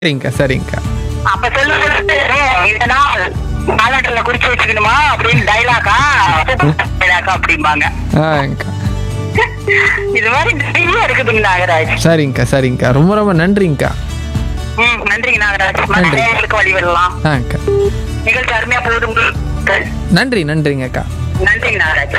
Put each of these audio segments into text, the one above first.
சரிங்கக்கா சரிங்கக்கா அப்ப சொல்லும்போது இதனால் காலண்டர்ல குறிச்சு வச்சுக்கணுமா அப்படின்னு டைலாக்கா டைலாக்கா அப்படிம்பாங்க ஆங்கக்கா இது மாதிரி நிறைய இருக்குதுங்க நாகராஜ் சரிங்கக்கா சரிங்கக்கா ரொம்ப ரொம்ப நன்றிங்கக்கா ம் நன்றிங்க நாகராஜ் நன்றி. மனைவிகளுக்கு வழி வரலாம் ஆங்கக்கா நிகழ்ச்சி அருமையா போகுது உங்களுக்கு நன்றி நன்றிங்கக்கா நன்றிங்க நாகராஜ்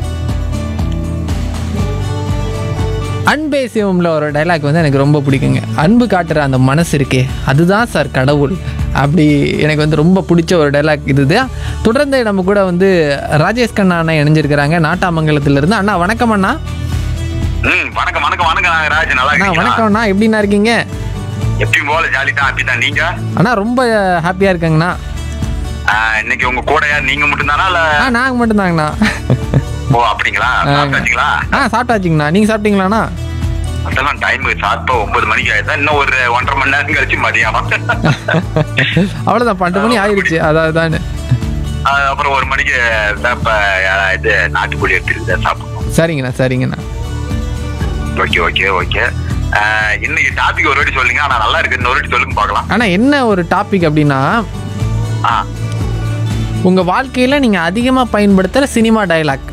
அன்பே சிவம்ல ஒரு டைலாக் வந்து எனக்கு ரொம்ப பிடிக்குங்க அன்பு காட்டுற அந்த மனசு இருக்கே அதுதான் சார் கடவுள் அப்படி எனக்கு வந்து ரொம்ப பிடிச்ச ஒரு டைலாக் இதுதான் தொடர்ந்து நம்ம கூட வந்து ராஜேஷ் கண்ணா அண்ணா இணைஞ்சிருக்கிறாங்க நாட்டாமங்கலத்துல இருந்து அண்ணா வணக்கம் அண்ணா ம் வணக்கம் வணக்கம் வணக்கம் நாகராஜ் நல்லா அண்ணா இருக்கீங்களா வணக்கம் அண்ணா எப்படிண்ணா இருக்கீங்க எப்பயும் போல ஜாலி தான் ஹாப்பி தான் நீங்க அண்ணா ரொம்ப ஹாப்பியாக இருக்கேங்கண்ணா ஆ, இன்னைக்கு உங்க கூட யார் நீங்க மட்டும்தானா இல்ல ஆ நாங்கள் மட்டும்தாங்கண்ணா ஓ அப்படிங்களா ஆ. சாப்பிட்டாச்சுங்களா ஆ சாப்பிட்டாச்சுங்கண்ணா நீங்கள் சாப்பிட்டீங்களாண்ணா அதெல்லாம் டைம் சாப்பிட்டா ஒன்பது மணிக்கு ஆயிடுதா இன்னும் ஒரு ஒன்றரை மணி நேரம் கழிச்சு மதியானம் அவ்வளோதான் பன்னெண்டு மணி ஆயிடுச்சு அதான் ஆ, அப்புறம் ஒரு மணிக்கு தான் இப்ப ஆ, இது நாட்டுக்கோழி எடுத்துருக்கு சாப்பிடணும் சரிங்கண்ணா சரிங்கண்ணா ஓகே ஓகே ஓகே ஆ, இன்னைக்கு டாபிக் ஒரு வாட்டி சொல்லுங்க ஆனா நல்லா இருக்கு இன்னொரு வாட்டி சொல்லுங்க பார்க்கலாம் ஆனால் என்ன ஒரு டாபிக் அப்படின்னா ஆ உங்கள் வாழ்க்கையில் நீங்கள் அதிகமாக பயன்படுத்துகிற சினிமா டயலாக்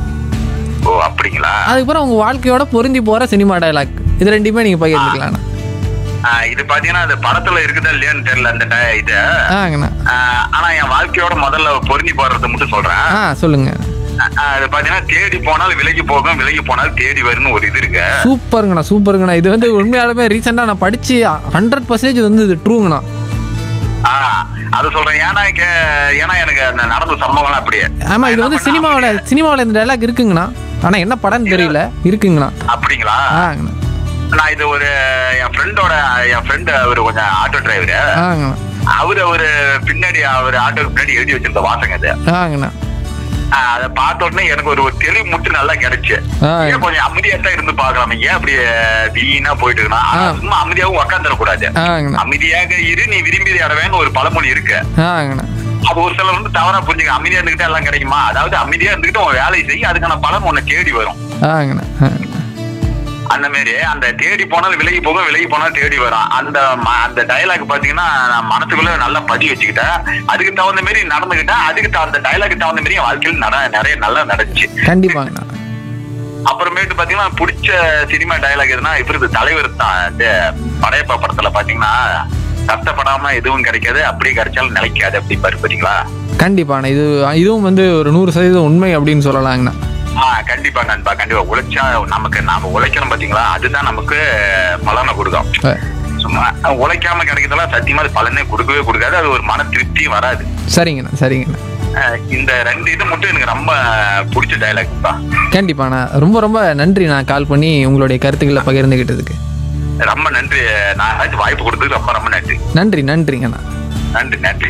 ஓ அப்படிங்களா அதுக்கப்புறம் உங்கள் வாழ்க்கையோட பொருந்தி போகிற சினிமா டயலாக் இது ரெண்டுமே நீங்கள் பகிர்ந்துக்கலாம்ண்ணா ஆ, இது பாத்தீங்கன்னா அந்த படத்துல இருக்குதா இல்லையான்னு தெரியல அந்த ட- இது ஆங்கண்ணா ஆ, ஆனா என் வாழ்க்கையோட முதல்ல பொருந்தி போடுறத மட்டும் சொல்றேன் ஆ சொல்லுங்கள் ஆ, அது பாத்தீங்கன்னா தேடி போனால் விலகி போகும் விலகி போனால் தேடி வரும்னு ஒரு இது இருக்கு சூப்பருங்கண்ணா சூப்பருங்கண்ணா இது வந்து உண்மையாலுமே ரீசெண்டாக நான் படித்து ஹண்ட்ரட் பர்சன்டேஜ் வந்து இது ட்ரூங்கண்ணா ஆ, அது சொல்றேன் ஏன்னா கே- ஏன்னா எனக்கு அந்த நடந்த சம்பவம்லாம் அப்படியே ஆமாம் இது வந்து சினிமாவில் சினிமாவில் இந்த டைலாக் இருக்குங்கண்ணா ஆனால் என்ன படம்னு தெரியல இருக்குங்கண்ணா அப்படிங்களா ஆங்கண்ணா நான் இது ஒரு என் ஃப்ரெண்டோட என் ஃப்ரெண்ட் அவர் கொஞ்சம் ஆட்டோ டிரைவர் ஆங்கண்ணா அவரு ஒரு பின்னாடி அவர் ஆட்டோக்கு பின்னாடி எழுதி வச்சிருந்த வாசங்க அது ஆங்கண்ணா ஆ, அதை பார்த்த உடனே எனக்கு ஒரு ஒரு தெளிவு முட்டு நல்லா கிடைச்சு ஆ. ஏன் கொஞ்சம் அமைதியா தான் இருந்து பாக்கலாம் ஏன் அப்படி வீணா போயிட்டு இருக்கணும் ஆனா ஆ. சும்மா அமைதியாவும் உட்காந்துடக்கூடாது ஆங்கண்ணா அமைதியாக இரு நீ விரும்பியதை அடைவேன்னு ஒரு பழமொழி இருக்கு ஆங்கண்ணா அது ஒரு சிலர் வந்து தவறா புரிஞ்சுக்க அமைதியா இருந்துகிட்டே எல்லாம் கிடைக்குமா அதாவது அமைதியா இருந்துகிட்டு உன் வேலையை செய் அதுக்கான பலன் உன்னை தேடி வரும் ஆங்கண்ணா ஆங்கண்ணா அந்த மாதிரி அந்த தேடி போனாலும் விலகி போகும் விலகி போனாலும் தேடி வரும் அந்த ம- அந்த டயலாக் பாத்தீங்கன்னா நான் மனசுக்குள்ள நல்லா பதி வச்சுக்கிட்டேன் அதுக்கு தகுந்த மாதிரி நடந்துகிட்டேன் அதுக்கு த- அந்த டயலாக் தகுந்த மாதிரி என் வாழ்க்கையில் நட நிறைய நல்லா நடந்துச்சு கண்டிப்பாங்கண்ணா அப்புறமேட்டு பாத்தீங்கன்னா பிடிச்ச சினிமா டயலாக் எதுனா இவரது தலைவர் தான் இந்த படையப்பா படத்துல பாத்தீங்கன்னா கஷ்டப்படாம எதுவும் கிடைக்காது அப்படியே கிடைச்சாலும் நிலைக்காது அப்படி பாரு பாத்தீங்களா கண்டிப்பாண்ணா இது இதுவும் வந்து ஒரு நூறு சதவீதம் உண்மை அப்படின்னு சொல்லலாங்கண்ணா ஆ கண்டிப்பா நண்பா கண்டிப்பா உழைச்சா நமக்கு நாம உழைக்கணும் பாத்தீங்களா அதுதான் நமக்கு பலனை கொடுக்கும் அஹ், சும்மா உழைக்காம கிடைக்கிறதெல்லாம் சத்தியமா அது பலனே கொடுக்கவே கொடுக்காது அது ஒரு மன திருப்தியும் வராது சரிங்கண்ணா சரிங்கண்ணா அஹ் இந்த ரெண்டு இது மட்டும் எனக்கு ரொம்ப பிடிச்ச டைலாக் தான் கண்டிப்பாண்ணா ரொம்ப ரொம்ப நன்றி நான் கால் பண்ணி உங்களுடைய கருத்துக்களை பகிர்ந்துக்கிட்டதுக்கு ரொம்ப நன்றி நான் வாய்ப்பு கொடுத்ததுக்கு ரொம்ப ரொம்ப நன்றி நன்றி நன்றிங்கண்ணா நன்றி நன்றி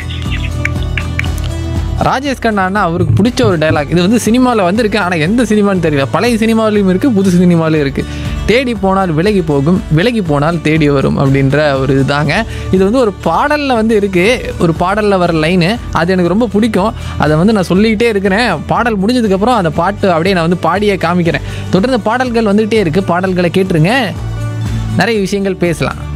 ராஜேஷ் கண்ணாண்ணா அவருக்கு பிடிச்ச ஒரு டைலாக் இது வந்து சினிமாவில் வந்திருக்கு ஆனால் எந்த சினிமான்னு தெரியல பழைய சினிமாவிலையும் இருக்குது புது சினிமாவிலையும் இருக்குது தேடி போனால் விலகி போகும் விலகி போனால் தேடி வரும் அப்படின்ற ஒரு இதுதாங்க இது வந்து ஒரு பாடலில் வந்து இருக்குது ஒரு பாடலில் வர லைனு அது எனக்கு ரொம்ப பிடிக்கும் அதை வந்து நான் சொல்லிக்கிட்டே இருக்கிறேன் பாடல் முடிஞ்சதுக்கப்புறம் அந்த பாட்டு அப்படியே நான் வந்து பாடியே காமிக்கிறேன் தொடர்ந்து பாடல்கள் வந்துகிட்டே இருக்குது பாடல்களை கேட்டுருங்க நிறைய விஷயங்கள் பேசலாம்